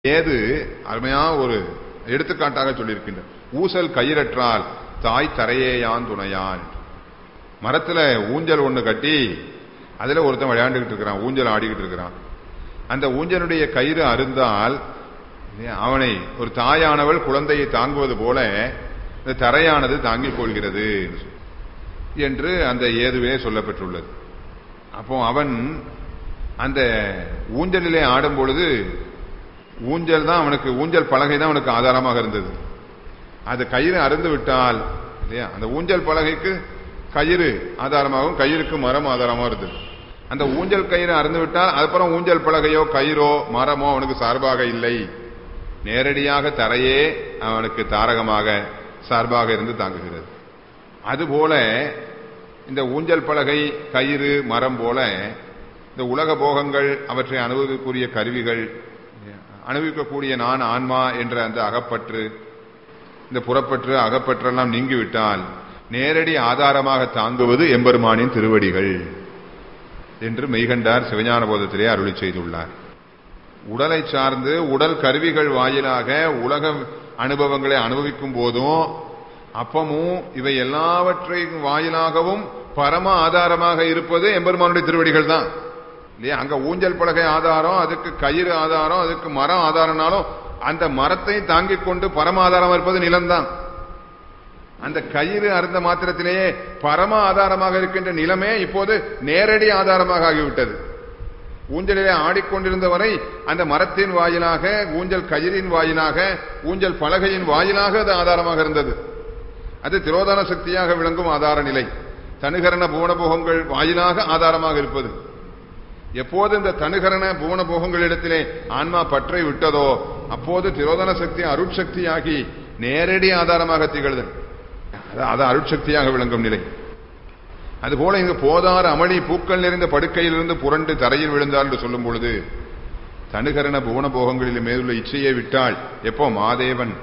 ஏது அருமையா ஒரு எடுத்துக்காட்டாக சொல்லியிருக்கின்ற ஊசல் கயிறற்றால் தாய் தரையேயான் துணையான் மரத்துல ஊஞ்சல் ஒண்ணு கட்டி அதுல ஒருத்தன் விளையாண்டுகிட்டு இருக்கிறான் ஊஞ்சல் ஆடிக்கிட்டு இருக்கிறான் அந்த ஊஞ்சலுடைய கயிறு அருந்தால் அவனை ஒரு தாயானவள் குழந்தையை தாங்குவது போல இந்த தரையானது தாங்கிக் கொள்கிறது என்று அந்த ஏதுவே சொல்லப்பட்டுள்ளது அப்போ அவன் அந்த ஊஞ்சலிலே ஆடும் பொழுது ஊஞ்சல் தான் அவனுக்கு ஊஞ்சல் பலகை தான் அவனுக்கு ஆதாரமாக இருந்தது அது கயிறு அருந்து விட்டால் இல்லையா அந்த ஊஞ்சல் பலகைக்கு கயிறு ஆதாரமாகவும் கயிறுக்கு மரம் ஆதாரமாக இருந்தது அந்த ஊஞ்சல் கயிறு அறந்து விட்டால் அதுக்கப்புறம் ஊஞ்சல் பலகையோ கயிறோ மரமோ அவனுக்கு சார்பாக இல்லை நேரடியாக தரையே அவனுக்கு தாரகமாக சார்பாக இருந்து தாங்குகிறது அதுபோல இந்த ஊஞ்சல் பலகை கயிறு மரம் போல இந்த உலக போகங்கள் அவற்றை அனுபவிக்கக்கூடிய கருவிகள் அனுபவிக்கக்கூடிய நான் ஆன்மா என்ற அந்த அகப்பற்று இந்த புறப்பற்று அகப்பற்றெல்லாம் நீங்கிவிட்டால் நேரடி ஆதாரமாக தாங்குவது எம்பெருமானின் திருவடிகள் என்று மெய்கண்டார் சிவஞான போதத்திலே அருளி செய்துள்ளார் உடலை சார்ந்து உடல் கருவிகள் வாயிலாக உலக அனுபவங்களை அனுபவிக்கும் போதும் அப்பமும் இவை எல்லாவற்றையும் வாயிலாகவும் பரம ஆதாரமாக இருப்பது எம்பெருமானுடைய திருவடிகள் தான் இல்லையா அங்க ஊஞ்சல் பலகை ஆதாரம் அதுக்கு கயிறு ஆதாரம் அதுக்கு மரம் ஆதாரம்னாலும் அந்த மரத்தை தாங்கிக் கொண்டு பரம ஆதாரமாக இருப்பது நிலம்தான் அந்த கயிறு அருந்த மாத்திரத்திலேயே பரம ஆதாரமாக இருக்கின்ற நிலமே இப்போது நேரடி ஆதாரமாக ஆகிவிட்டது ஊஞ்சலிலே ஆடிக்கொண்டிருந்த வரை அந்த மரத்தின் வாயிலாக ஊஞ்சல் கயிறின் வாயிலாக ஊஞ்சல் பலகையின் வாயிலாக அது ஆதாரமாக இருந்தது அது திரோதான சக்தியாக விளங்கும் ஆதார நிலை தனுகரண புவனபோகங்கள் வாயிலாக ஆதாரமாக இருப்பது எப்போது இந்த தனுகரண புவனபோகங்களிடத்திலே ஆன்மா பற்றை விட்டதோ அப்போது திரோதன சக்தி அருட்சக்தியாகி நேரடி ஆதாரமாக திகழ்தல் அது அருட்சக்தியாக விளங்கும் நிலை அதுபோல இங்கு போதார் அமளி பூக்கள் நிறைந்த படுக்கையிலிருந்து புரண்டு தரையில் விழுந்தால் என்று சொல்லும் பொழுது தனுகரண புவன போகங்களில் மேலுள்ள இச்சையை விட்டால் எப்போ மாதேவன்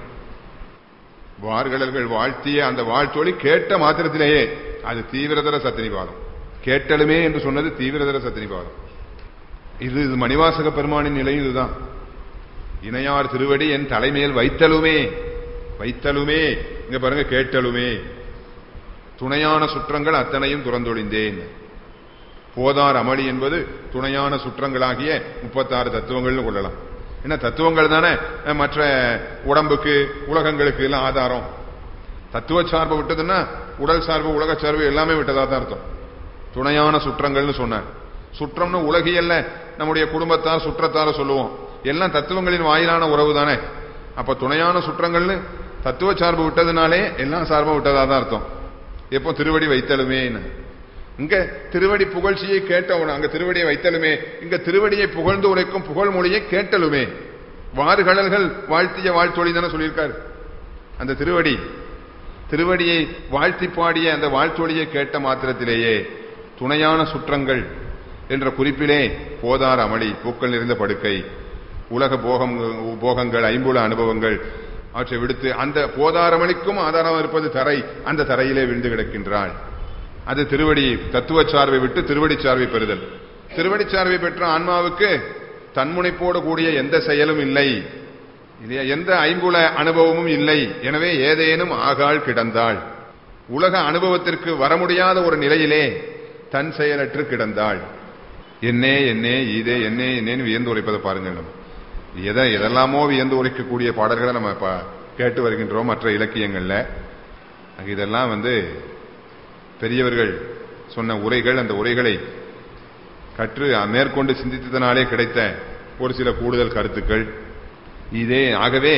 வார்கடல்கள் வாழ்த்திய அந்த வாழ்த்தொழி கேட்ட மாத்திரத்திலேயே அது தீவிரதர சத்தினிபாதம் கேட்டலுமே என்று சொன்னது தீவிரதர சத்தினிபாதம் இது இது மணிவாசக பெருமானின் நிலை இதுதான் இணையார் திருவடி என் தலைமையில் வைத்தலுமே வைத்தலுமே இங்க பாருங்க கேட்டலுமே துணையான சுற்றங்கள் அத்தனையும் துறந்தொழிந்தேன் போதார் அமளி என்பது துணையான சுற்றங்களாகிய முப்பத்தாறு தத்துவங்கள்னு கொள்ளலாம் என்ன தத்துவங்கள் தானே மற்ற உடம்புக்கு உலகங்களுக்கு எல்லாம் ஆதாரம் தத்துவ சார்பு விட்டதுன்னா உடல் சார்பு உலக சார்பு எல்லாமே விட்டதா தான் அர்த்தம் துணையான சுற்றங்கள்னு சொன்னார் சுற்றம்னு உலகியல்ல நம்முடைய குடும்பத்தார் சுற்றத்தார சொல்லுவோம் எல்லாம் தத்துவங்களின் வாயிலான உறவு தானே அப்ப துணையான சுற்றங்கள்னு தத்துவ சார்பு விட்டதுனாலே எல்லாம் சார்பா விட்டதா தான் அர்த்தம் எப்போ திருவடி வைத்தலுமே இங்க திருவடி புகழ்ச்சியை கேட்டவன அங்க திருவடியை வைத்தலுமே இங்க திருவடியை புகழ்ந்து உரைக்கும் புகழ் மொழியை கேட்டலுமே வாறுகடல்கள் வாழ்த்திய வாழ்த்தொழி தானே சொல்லியிருக்காரு அந்த திருவடி திருவடியை வாழ்த்தி பாடிய அந்த வாழ்த்தொழியை கேட்ட மாத்திரத்திலேயே துணையான சுற்றங்கள் என்ற குறிப்பிலே போதார் அமளி பூக்கள் நிறைந்த படுக்கை உலக போகம் போகங்கள் ஐம்புல அனுபவங்கள் அவற்றை விடுத்து அந்த போதாரமணிக்கும் ஆதாரம் இருப்பது தரை அந்த தரையிலே விழுந்து கிடக்கின்றாள் அது திருவடி தத்துவ சார்பை விட்டு திருவடி சார்பை பெறுதல் திருவடி சார்பை பெற்ற ஆன்மாவுக்கு தன்முனைப்போடு கூடிய எந்த செயலும் இல்லை இல்லையா எந்த ஐம்புல அனுபவமும் இல்லை எனவே ஏதேனும் ஆகாள் கிடந்தாள் உலக அனுபவத்திற்கு வர முடியாத ஒரு நிலையிலே தன் செயலற்று கிடந்தாள் என்னே என்னே இதே என்னே என்னேன்னு வியந்து உரைப்பதை பாருங்கள் நம்ம எதை எதெல்லாமோ வியந்து உரைக்கக்கூடிய பாடல்களை நம்ம கேட்டு வருகின்றோம் மற்ற இலக்கியங்கள்ல இதெல்லாம் வந்து பெரியவர்கள் சொன்ன உரைகள் அந்த உரைகளை கற்று மேற்கொண்டு சிந்தித்ததனாலே கிடைத்த ஒரு சில கூடுதல் கருத்துக்கள் இதே ஆகவே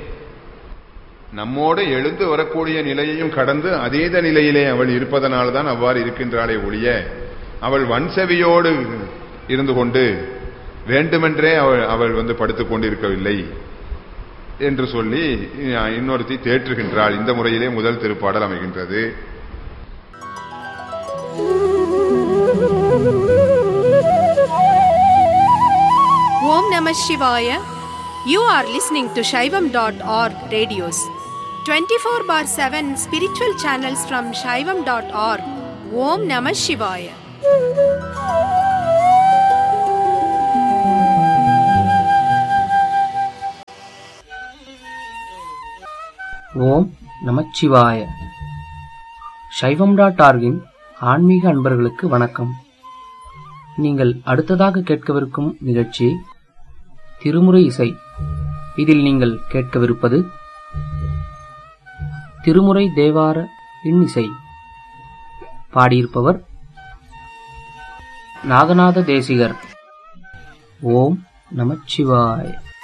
நம்மோடு எழுந்து வரக்கூடிய நிலையையும் கடந்து அதீத நிலையிலே அவள் இருப்பதனால்தான் அவ்வாறு இருக்கின்றாளே ஒழிய அவள் வன்செவியோடு இருந்து கொண்டு வேண்டுமென்றே அவள் அவள் வந்து படுத்துக் கொண்டிருக்கவில்லை என்று சொல்லி இன்னொருத்தி தேற்றுகின்றாள் இந்த முறையிலே முதல் திருப்பாடல் அமைகின்றது ஓம் நம சிவாய you are listening to Saivam dot org radios twenty four by seven spiritual channels from Saivam dot org ஓம் நம சிவாய ஓம் நமச்சிவாய சைவம் டாட் ஆர்கின் ஆன்மீக அன்பர்களுக்கு வணக்கம் நீங்கள் அடுத்ததாக கேட்கவிருக்கும் நிகழ்ச்சி திருமுறை இசை இதில் நீங்கள் கேட்கவிருப்பது திருமுறை தேவார இன்னிசை பாடியிருப்பவர் நாகநாத தேசிகர் ஓம் நமச்சிவாய